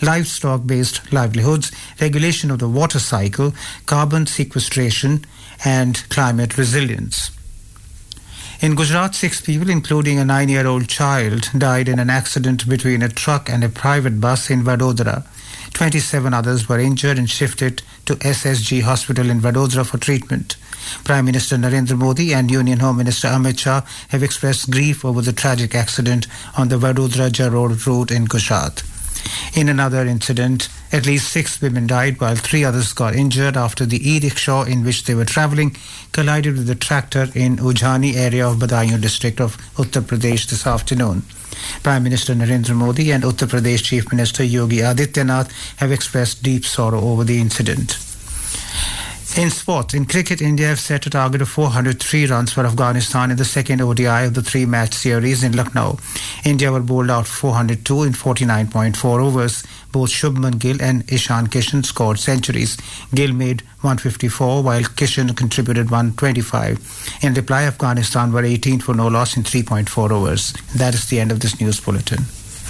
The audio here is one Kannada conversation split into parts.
livestock based livelihoods, regulation of the water cycle, carbon sequestration, and climate resilience. In Gujarat, six people, including a nine year old child, died in an accident between a truck and a private bus in Vadodara. 27 others were injured and shifted to SSG Hospital in Vadodara for treatment. Prime Minister Narendra Modi and Union Home Minister Amit Shah have expressed grief over the tragic accident on the Vadodara Jarod route in Gujarat. In another incident, at least six women died while three others got injured after the e-rickshaw in which they were traveling collided with a tractor in Ujhani area of Badaयूं district of Uttar Pradesh this afternoon. Prime Minister Narendra Modi and Uttar Pradesh Chief Minister Yogi Adityanath have expressed deep sorrow over the incident. In sport, in cricket, India have set a target of 403 runs for Afghanistan in the second ODI of the three match series in Lucknow. India were bowled out 402 in 49.4 overs. Both Shubman Gill and Ishan Kishan scored centuries. Gill made 154 while Kishan contributed 125. In reply, Afghanistan were 18 for no loss in 3.4 overs. That is the end of this news bulletin.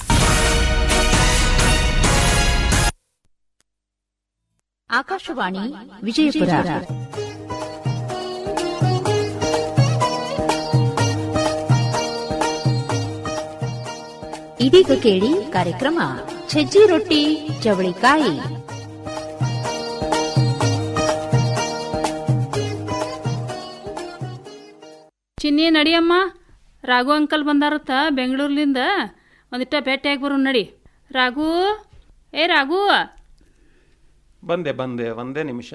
Akashvani Vijayapura ಇದೀಗ ಕೇಳಿ ಕಾರ್ಯಕ್ರಮ ಸಜ್ಜಿ ರೊಟ್ಟಿ ಚವಳಿಕಾಯಿ ಚಿನ್ನಿ ನಡಿಯಮ್ಮ ರಾಘು ಅಂಕಲ್ ಬಂದಾರತ್ತ ಬೆಂಗಳೂರ್ಲಿಂದ ಒಂದಿಷ್ಟ ಭೇಟಿಯಾಗಿ ಬರು ನಡಿ ರಾಘು ಏ ರಾಘು ಬಂದೆ ಬಂದೆ ಒಂದೇ ನಿಮಿಷ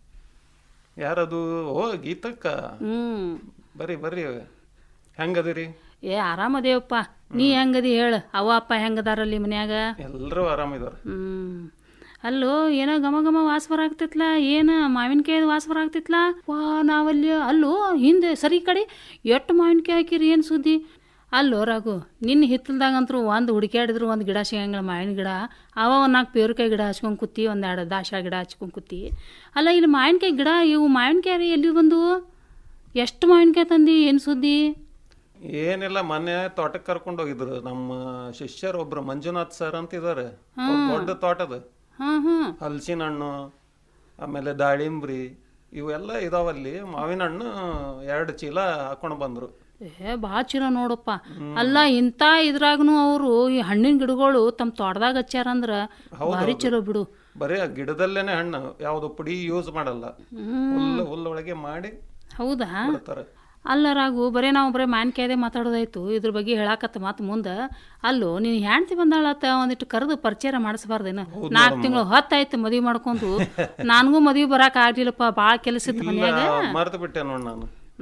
ಯಾರದು ಓ ಗೀತಕ್ಕ ಹ್ಮ್ ಬರ್ರಿ ಬರ್ರಿ ಹೆಂಗದಿರಿ ಏ ಆರಾಮದೇವಪ್ಪ ನೀ ಹೆಂಗದಿ ಹೇಳ ಅವ್ವ ಅಪ್ಪ ಹೆಂಗದಾರಲ್ಲಿ ಮನ್ಯಾಗ ಎಲ್ಲರೂ ಆರಾಮಿದಾರ ಹ್ಮ್ ಅಲ್ಲೋ ಏನೋ ಘಮ ಘಮ ವಾಸ ಬರಾಗ್ತಿತ್ಲ ಏನ ಮಾವಿನಕಾಯಿ ವಾಸ ಬರಾಗ್ತಿತ್ಲ ವಾ ನಾವಲ್ಲಿ ಅಲ್ಲೋ ಹಿಂದೆ ಸರಿ ಕಡೆ ಎಷ್ಟು ಮಾವಿನಕಾಯಿ ಹಾಕಿರಿ ಏನು ಸುದ್ದಿ ಅಲ್ಲೋ ರಾಘು ನಿನ್ನ ಹಿತ್ತಲ್ದಾಗಂತರೂ ಒಂದು ಹುಡುಕ್ಯಾಡಿದ್ರು ಒಂದು ಗಿಡ ಸಿಗಂಗಿಲ್ಲ ಮಾವಿನ ಗಿಡ ಅವ ಒಂದು ನಾಲ್ಕು ಪೇರುಕಾಯಿ ಗಿಡ ಹಚ್ಕೊಂಡು ಕೂತಿ ಒಂದು ಎರಡು ದಾಶ ಗಿಡ ಹಚ್ಕೊಂಡು ಕೂತಿ ಅಲ್ಲ ಇಲ್ಲಿ ಮಾವಿನಕಾಯಿ ಗಿಡ ಇವು ಮಾವಿನಕಾಯಿ ರೀ ಎಲ್ಲಿ ಬಂದು ಎಷ್ಟು ಮಾವಿನಕಾಯಿ ತಂದಿ ಏನು ಸುದ್ದಿ ಏನಿಲ್ಲ ಮೊನ್ನೆ ತೋಟಕ್ಕೆ ಕರ್ಕೊಂಡು ಹೋಗಿದ್ರು ನಮ್ಮ ಶಿಷ್ಯರು ಒಬ್ರು ಮಂಜುನಾಥ್ ಸರ್ ಅಂತ ಇದಾರೆ ಅವ್ರ್ ದೊಡ್ಡ ತೋಟದ ಹಾಂ ಹಾಂ ಹಲಸಿನ ಹಣ್ಣು ಆಮೇಲೆ ದಾಳಿಂಬ್ರಿ ಇವೆಲ್ಲ ಇದಾವಲ್ಲಿ ಮಾವಿನ ಹಣ್ಣು ಎರಡು ಚೀಲ ಹಾಕೊಂಡು ಬಂದ್ರು ಏ ಭಾಳ ಚಲೋ ನೋಡಪ್ಪ ಅಲ್ಲ ಇಂಥ ಇದ್ರಾಗನು ಅವರು ಈ ಹಣ್ಣಿನ ಗಿಡಗಳು ತಮ್ಮ ತೋಟದಾಗ ಹಚ್ಚಾರಂದ್ರ ಭಾರಿ ಚಲೋ ಬಿಡು ಬರೀ ಆ ಗಿಡದಲ್ಲೇನೆ ಹಣ್ಣು ಯಾವ್ದು ಪುಡಿ ಯೂಸ್ ಮಾಡಲ್ಲ ಹುಲ್ಲು ಹುಲ್ಲೊಳಗೆ ಮಾಡಿ ಹೌದಾ ಬಿಡ್ತಾರೆ ಅಲ್ಲ ರಾಗು ಬರೀ ನಾವು ಬರೀ ಮಾನ್ಕಾಯ್ದೆ ಮಾತಾಡೋದಾಯ್ತು ಇದ್ರ ಬಗ್ಗೆ ಹೇಳಾಕತ್ತ ಮತ್ತೆ ಮುಂದೆ ಅಲ್ಲೋ ನೀನು ಹೆಂಡ್ತಿ ಬಂದಾಳತ್ತ ಒಂದಿಟ್ಟು ಕರೆದು ಪರಿಚಯ ಮಾಡಿಸ್ಬಾರ್ದೇನು ನಾಲ್ಕು ತಿಂಗಳು ಹೊತ್ತಾಯ್ತು ಮದುವೆ ಮಾಡ್ಕೊಂಡು ನನಗೂ ಮದುವೆ ಬರಾಕ್ ಆಗ್ಲಿಲ್ಲಪ್ಪ ಭಾಳ ಕೆಲಸ ಇತ್ತು ಮನ್ಯಾಗ ಮರ್ತು ಬಿಟ್ಟೆ ನೋಡ್ ನಾನು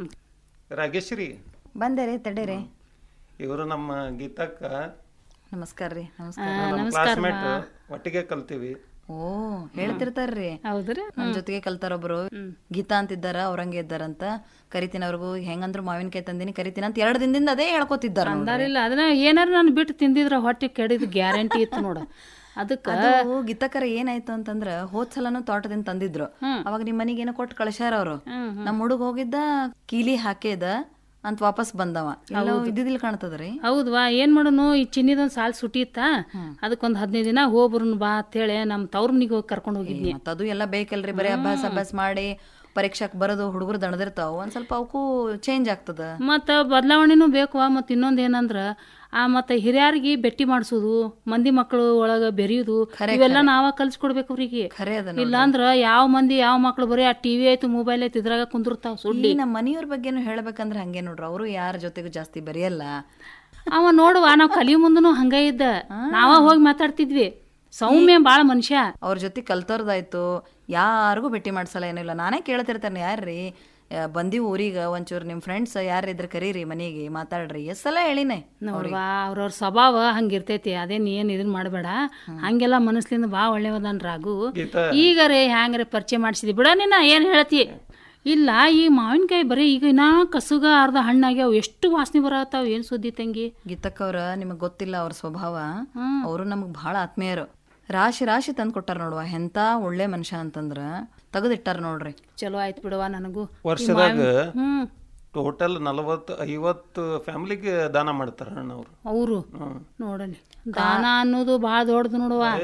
ರಾಗೇಶ್ರೀ ಬಂದೆ ರೀ ತಡೀರಿ ಇವರು ನಮ್ಮ ಗೀತಕ್ಕ ನಮಸ್ಕಾರ ರೀ ನಮಸ್ಕಾರ ನಮ್ಮ ಕ್ಲಾಸ್ಮೇಟ್ ಒಟ್ಟಿಗೆ ಕಲ್ತೀವಿ ಓ ಹೇಳ್ತಿರ್ತಾರ್ರಿ ಹೌದ್ರಿ ನಮ್ ಜೊತೆಗೆ ಕಲ್ತಾರೊಬ್ರು ಗೀತಾ ಅಂತಿದ್ದಾರ ಅವ್ರಂಗೆ ಇದ್ದಾರಂತ ಕರಿತೀನಿ ಅವ್ರಿಗೂ ಹೆಂಗಂದ್ರು ಮಾವಿನಕಾಯಿ ತಂದಿನಿ ಕರಿತೀನಿ ಅಂತ ಎರಡು ದಿನದಿಂದ ಅದೇ ಹೇಳ್ಕೊತಿದ್ದಾರ ಅಂದಾರಿಲ್ಲ ಅದನ್ನ ಏನಾರು ನಾನು ಬಿಟ್ಟು ತಿಂದಿದ್ರ ಹೊಟ್ಟೆ ಕೆಡಿದ ಗ್ಯಾರಂಟಿ ಇತ್ತು ನೋಡು ಅದಕ್ಕೆ ಅದು ಗೀತಕರ ಏನಾಯ್ತು ಅಂತಂದ್ರ ಹೋದ್ ಸಲನು ತೋಟದಿಂದ ತಂದಿದ್ರು ಅವಾಗ ನಿಮ್ ಮನಿಗೆ ಏನೋ ಕೊಟ್ಟು ಕಳ್ಸ್ಯಾರ ಅವ್ರು ನಮ್ ಹುಡುಗ ಹೋಗಿದ್ದ ಕೀಲಿ ಹಾಕಿದ ಅಂತ ವಾಪಸ್ ಬಂದವ ಎಲ್ಲ ಇದ್ದಿದ್ದಿಲ್ ಕಾಣ್ತದ್ರಿ ಹೌದ್ವಾ ಏನ್ ಮಾಡೋನು ಈ ಚಿನ್ನಿದೊಂದ್ ಸಾಲ್ ಸುಟಿ ಇತ್ತ ಅದಕ್ಕೊಂದ್ ಹದಿನೈದು ದಿನ ಹೋಗ್ಬರುನ್ ಬಾ ಅಂತೇಳಿ ನಮ್ ತವ್ರ ಮನಿಗೆ ಹೋಗಿ ಕರ್ಕೊಂಡು ಹೋಗಿದ್ನಿ ಮತ್ತ ಅದು ಎಲ್ಲ ಬೇಕಲ್ರಿ ಬರೀ ಅಭ್ಯಾಸ ಅಭ್ಯಾಸ ಮಾಡಿ ಪರೀಕ್ಷಾಕ್ ಬರೋದು ಹುಡುಗರು ದಣದಿರ್ತಾವ ಒಂದ್ ಸ್ವಲ್ಪ ಅವಕ್ಕೂ ಚೇಂಜ್ ಆಗ್ತದ ಮತ್ತ ಬದಲಾವಣೆನೂ ಬೇಕು ಮತ್ತ ಇನ್ನೊಂದ್ ಏನಂದ್ರ ಆ ಮತ್ತ ಹಿರಿಯರಿಗೆ ಭೇಟಿ ಮಾಡಿಸೋದು ಮಂದಿ ಮಕ್ಕಳು ಒಳಗ ಬೆರೆಯುದು ಇವೆಲ್ಲ ನಾವ ಕಲ್ಸ್ಕೊಡ್ಬೇಕು ಅವ್ರಿಗೆ ಖರೆ ಅದ ಇಲ್ಲಾಂದ್ರ ಯಾವ ಮಂದಿ ಯಾವ ಮಕ್ಳು ಬರೀ ಆ ಟಿವಿ ಆಯ್ತು ಮೊಬೈಲ್ ಆಯ್ತು ಇದ್ರಾಗ ಕುಂದಿರ್ತಾವ ಸುಳ್ಳಿ ಈ ನಮ್ಮ ಮನೆಯವ್ರ ಬಗ್ಗೆನು ಹೇಳ್ಬೇಕಂದ್ರ ಹಂಗೆ ನೋಡ್ರಿ ಅವರು ಯಾರ ಜೊತೆಗೂ ಜಾಸ್ತಿ ಬರೆಯಲ್ಲ ಅವ ನೋಡುವ ನಾವ್ ಕಲಿ ಮುಂದನು ಹಂಗ ಇದ್ದ ನಾವ ಹೋಗಿ ಮಾತಾಡ್ತಿದ್ವಿ ಸೌಮ್ಯ ಬಾಳ ಮನುಷ್ಯ ಅವ್ರ ಜೊತೆ ಕಲ್ತೋರ್ದಾಯ್ತು ಯಾರಿಗೂ ಭೇಟಿ ಮಾಡ್ಸಲ್ಲ ಏನಿಲ್ಲ ನಾನೇ ಕೇಳ್ತಿರ್ತೇನೆ ಯಾರ್ರಿ ಆ, ಬಂದಿವ್ ಊರಿಗೆ ಒಂಚೂರು ನಿಮ್ಮ ಫ್ರೆಂಡ್ಸ್ ಯಾರಿದ್ರೆ ಕರೀರಿ ಮನೆಗೆ ಮಾತಾಡ್ರಿ ಎಷ್ಟ್ ಸಲ ಹೇಳಿನೇ ನೋಡ್ವಾ ಅವ್ರವ್ರ ಸ್ವಭಾವ ಹಂಗಿರ್ತೈತಿ ಅದೇನ್ ಏನ್ ಇದನ್ ಮಾಡಬೇಡ ಹಂಗೆಲ್ಲ ಮನಸ್ಲಿಂದ ಬಾ ಒಳ್ಳೆವದನ್ ರಾಗು ಈಗರೇ ಹ್ಯಾಂಗ್ರೆ ಪರಿಚಯ ಮಾಡಿಸಿದಿ ಬಿಡ ನಿನ್ನ ಏನ್ ಹೇಳ್ತಿ ಇಲ್ಲ ಈ ಮಾವಿನಕಾಯಿ ಬರೀ ಈಗ ಇನ್ನ ಕಸುಗ ಅರ್ಧ ಹಣ್ಣಾಗ್ಯಾವ ಎಷ್ಟು ವಾಸನೆ ಬರತ್ತಾವ ಏನ್ ಸುದ್ದಿ ತಂಗಿ ಗೀತಕ್ಕವ್ರ ನಿಮಗ್ ಗೊತ್ತಿಲ್ಲ ಅವ್ರ ಸ್ವಭಾವ ಅವರು ನಮಗ್ ಬಹಳ ಆತ್ಮೀಯರು ರಾಶಿ ರಾಶಿ ತಂದ್ ಕೊಟ್ಟಾರ ನೋಡುವ ಎಂತ ಒಳ್ಳೆ ಮನುಷ್ಯ ಅಂತಂದ್ರ ತೆಗೆದಿಟ್ಟಾರ ನೋಡ್ರಿ ಚಲೋ ಆಯ್ತು ಬಿಡವ ನನಗೂ ವರ್ಷದಾಗ ಹ್ಮ್ ಟೋಟಲ್ ನಲವತ್ತು ಐವತ್ತು ಫ್ಯಾಮಿಲಿಗೆ ದಾನ ಮಾಡ್ತಾರ ಅಣ್ಣ ಅವರು ಅವರು ನೋಡನಿ ದಾನ ಅನ್ನೋದು ಭಾಳ ದೊಡ್ಡದು ನೋಡುವ